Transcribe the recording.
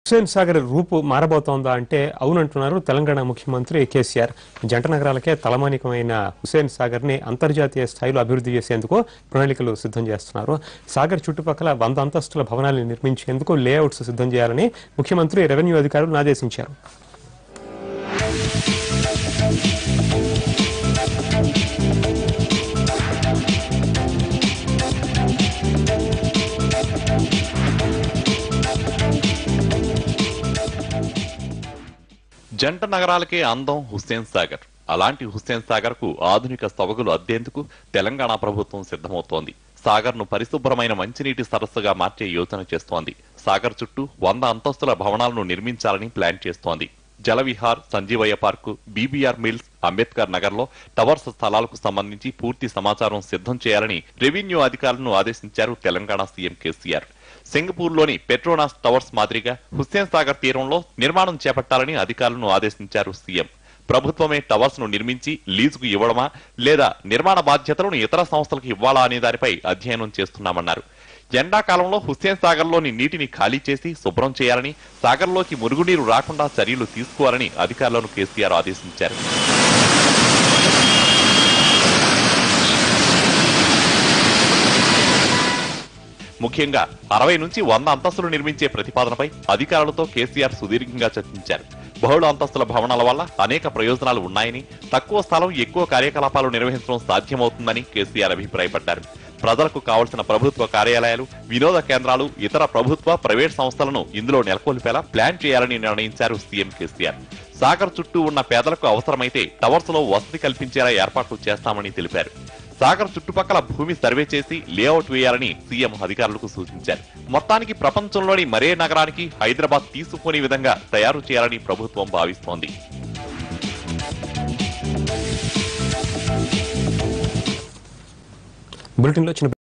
హుస్సేన్ సాగర్ రూపు మారబోతోందా అంటే అవునంటున్నారు తెలంగాణ ముఖ్యమంత్రి కేసీఆర్ జంట నగరాలకే తలమానికమైన హుస్సేన్ సాగర్ ని అంతర్జాతీయ స్థాయిలో అభివృద్ధి చేసేందుకు ప్రణాళికలు సిద్ధం చేస్తున్నారు సాగర్ చుట్టుపక్కల వంద అంతస్తుల భవనాలను నిర్మించేందుకు లేఅవుట్స్ సిద్ధం చేయాలని ముఖ్యమంత్రి రెవెన్యూ అధికారులను ఆదేశించారు జంట నగరాలకే అందం హుస్సేన్ సాగర్ అలాంటి హుస్సేన్ సాగర్ కు ఆధునిక సవగులు అద్దేందుకు తెలంగాణ ప్రభుత్వం సిద్ధమవుతోంది సాగర్ ను పరిశుభ్రమైన మంచినీటి సరస్సుగా మార్చే యోచన చేస్తోంది సాగర్ చుట్టూ వంద అంతస్తుల భవనాలను నిర్మించాలని ప్లాన్ చేస్తోంది Jalavihar Sanjeevaiah park BBR mills Ambedkar Nagar లో టవర్స్ స్థలాలకు సంబంధించి పూర్తి సమాచారం సిద్ధం చేయాలని రెవెన్యూ అధికారులను ఆదేశించారు తెలంగాణ సీఎం కేసీఆర్ సింగపూర్ లోని పెట్రోనాస్ టవర్స్ మాదిరిగా హుస్సేన్ సాగర్ తీరంలో నిర్మాణం చేపట్టాలని అధికారులను ఆదేశించారు సీఎం ప్రభుత్వమే టవర్స్ ను నిర్మించి లీజుకు ఇవ్వడమా లేదా నిర్మాణ బాధ్యతలను ఇతర సంస్థలకు ఇవ్వాలా అనే దానిపై అధ్యయనం చేస్తున్నామన్నారు ఎండాకాలంలో హుస్సేన్ సాగర్ లోని నీటిని ఖాళీ చేసి శుభ్రం చేయాలని సాగర్లోకి మురుగునీరు రాకుండా చర్యలు తీసుకోవాలని అధికారులను కేసీఆర్ ఆదేశించారు ముఖ్యంగా అరవై నుంచి వంద అంతస్తులు నిర్మించే ప్రతిపాదనపై అధికారులతో కేసీఆర్ సుదీర్ఘంగా చర్చించారు బహుళ అంతస్తుల భవనాల వల్ల అనేక ప్రయోజనాలు ఉన్నాయని తక్కువ స్థలం ఎక్కువ కార్యకలాపాలు నిర్వహించడం సాధ్యమవుతుందని కేసీఆర్ అభిప్రాయపడ్డారు ప్రజలకు కావలసిన ప్రభుత్వ కార్యాలయాలు వినోద కేంద్రాలు ఇతర ప్రభుత్వ ప్రైవేట్ సంస్థలను ఇందులో నెలకొల్పేలా ప్లాన్ చేయాలని నిర్ణయించారు సీఎం కేసీఆర్ సాగర్ చుట్టూ ఉన్న పేదలకు అవసరమైతే టవర్స్ లో వసతి కల్పించేలా ఏర్పాట్లు చేస్తామని తెలిపారు సాగర్ చుట్టుపక్కల భూమి సర్వే చేసి లేఅవుట్ వేయాలని సీఎం అధికారులకు సూచించారు మొత్తానికి ప్రపంచంలోని మరే నగరానికి హైదరాబాద్ తీసుకునే విధంగా తయారు చేయాలని ప్రభుత్వం భావిస్తోంది బులెటిన్లో చిన్న